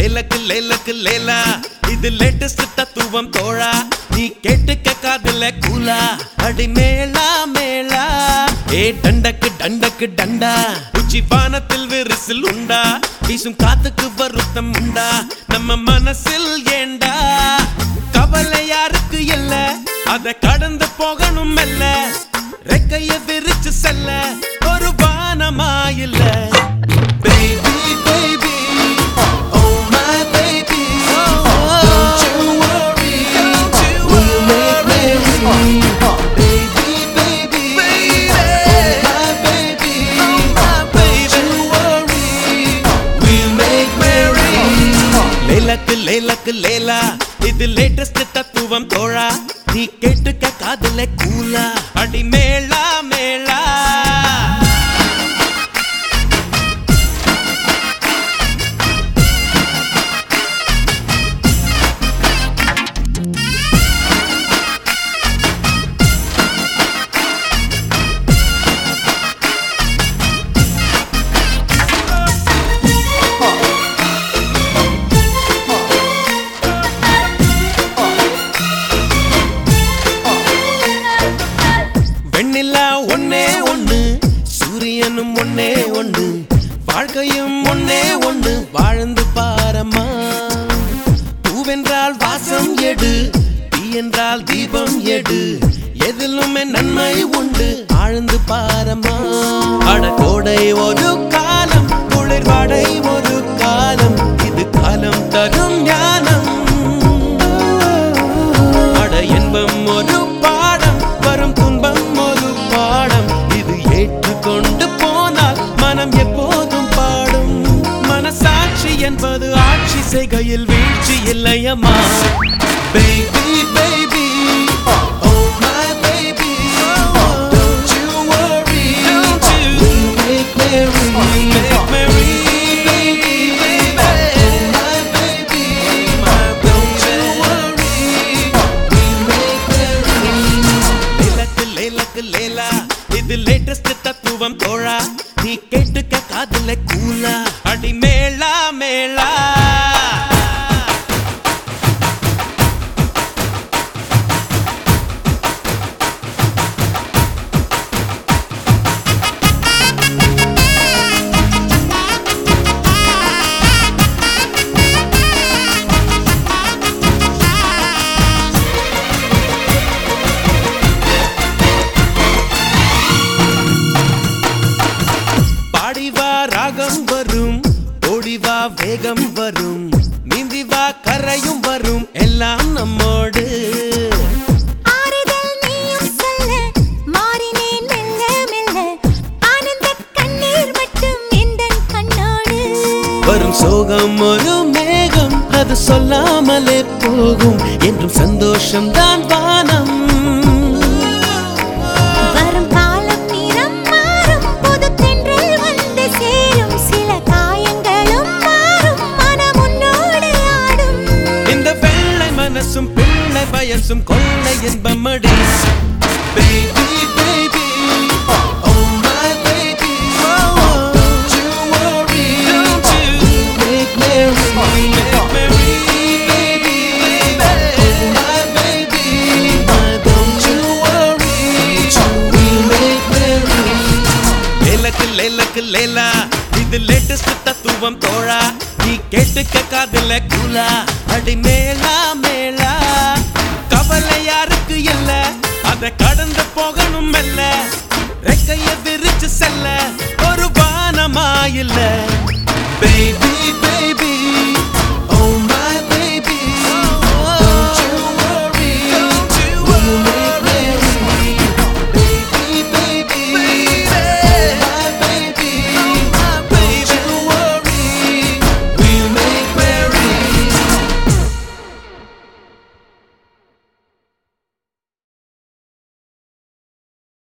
லேலக்கு லேலக்கு லேலா இது லேட்டஸ்ட் தத்துவம் தோழா நீ கேட்டுக்க காதுல கூலா அடி மேளா மேளா ஏ டண்டக்கு டண்டக்கு டண்டா உச்சி வானத்தில் விரிசில் உண்டா வீசும் காத்துக்கு வருத்தம் உண்டா நம்ம மனசில் ஏண்டா கவலை யாருக்கு இல்ல அத கடந்து போகணும் மெல்ல ரெக்கைய விரிச்சு செல்ல ஒரு வானமா இல்ல Baby, baby, oh my baby, don't you worry, we'll make merry. Baby, baby, oh my baby, don't you worry, we'll make merry. லேலக்கு லேலக்கு லேலா இது லேட்டஸ்ட் தத்துவம் தோழா நீ கேட்டுக்க காதுல கூலா அடி மேளா மேளா வெண்ணிலா ஒன்னே ஒண்ணு சூரியனும் ஒன்னே ஒண்ணு வாழ்க்கையும் ஒன்னே ஒண்ணு வாழ்ந்து பாரம்மா பூவென்றால் வாசம் எடு தீ என்றால் தீபம் எடு எதிலுமே நன்மை உண்டு ஆழ்ந்து பாரம்மா அடக்கோடை ஒரு காலம் குளிர்வாடை ஒரு காலம் இது காலம் தரும் ஞானம் அட இன்பம் ஒரு பாடம் வரும் துன்பம் ஒரு பாடம் இது ஏற்றுக்கொண்டு போனால் மனம் எப்போதும் பாடும் மனசாட்சி என்பது ஆட்சி செய்கையில் வீழ்ச்சி இல்லையம்மா Baby, baby, oh my baby, don't you worry, we'll make merry, make merry, baby, oh my baby, don't you worry, we'll make merry. லேலக்கு லேலக்கு லேலா இது லேட்டஸ்ட் தத்துவம் தோழா நீ கேட்டுக்க காதுல கூலா அடி மேளா மேளா பாடிவா ராகம் வரும் ஓடிவா வேகம் வரும் நீந்திவா கரையும் வரும் எல்லாம் நம்மோடு ஆறுதல் நீயும் சொல்ல மாறினேன் மெல்ல மெல்ல ஆனந்தக் கண்ணீர் மட்டும் எந்தன் கண்ணோடு வரும் சோகம் ஒரு மேகம் அது சொல்லாமலே போகும் என்றும் சந்தோஷம் தான் வானம் வரும் காலம் நிறம் மாறும் புது தென்றல் வந்து சேரும் சில காயங்களும் மாறும் மனம் உன்னோடு ஆடும் இந்த வெள்ளை மனசும் பிள்ளை வயசும் கொள்ளை என்பம் அடி Baby, baby, oh my baby, don't you worry, make merry, make merry, baby, oh my baby, don't you worry, we'll make merry. லேலக்கு லேலக்கு லேலா இது லேட்டஸ்ட் தத்துவம் தோழா நீ கேட்டுக்க காதுல கூலா அடி மேளா மேளா கவலை யாருக்கு இல்ல அத கடந்து போகணும் மெல்ல ரெக்கைய விரிச்சு செல்ல ஒரு வானமா இல்ல பேபி